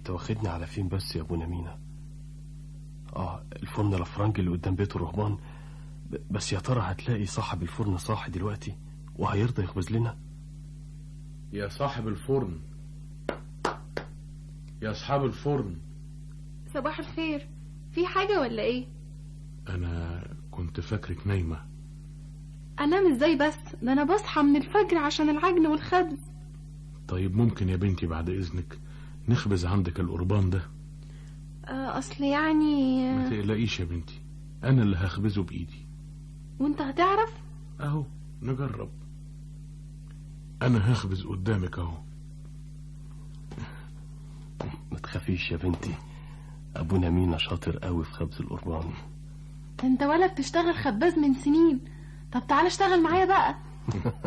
انت واخدني على فين بس يا ابونا مينا اه الفرن الافرنج اللي قدام بيت الرهبان ب- بس يا ترى هتلاقي صاحب الفرن صاحي دلوقتي وهيرضى يخبز لنا يا صاحب الفرن يا اصحاب الفرن صباح الخير في حاجة ولا ايه انا كنت فاكرك نايمه انام ازاي بس ده انا بصحى من الفجر عشان العجن والخبز طيب ممكن يا بنتي بعد اذنك نخبز عندك القربان ده آه، اصل يعني ما تقلقيش يا بنتي انا اللي هخبزه بايدي وانت هتعرف اهو نجرب انا هخبز قدامك اهو ما تخافيش يا بنتي ابونا مينا شاطر قوي في خبز القربان ده انت ولا بتشتغل خباز من سنين طب تعالى اشتغل معايا بقى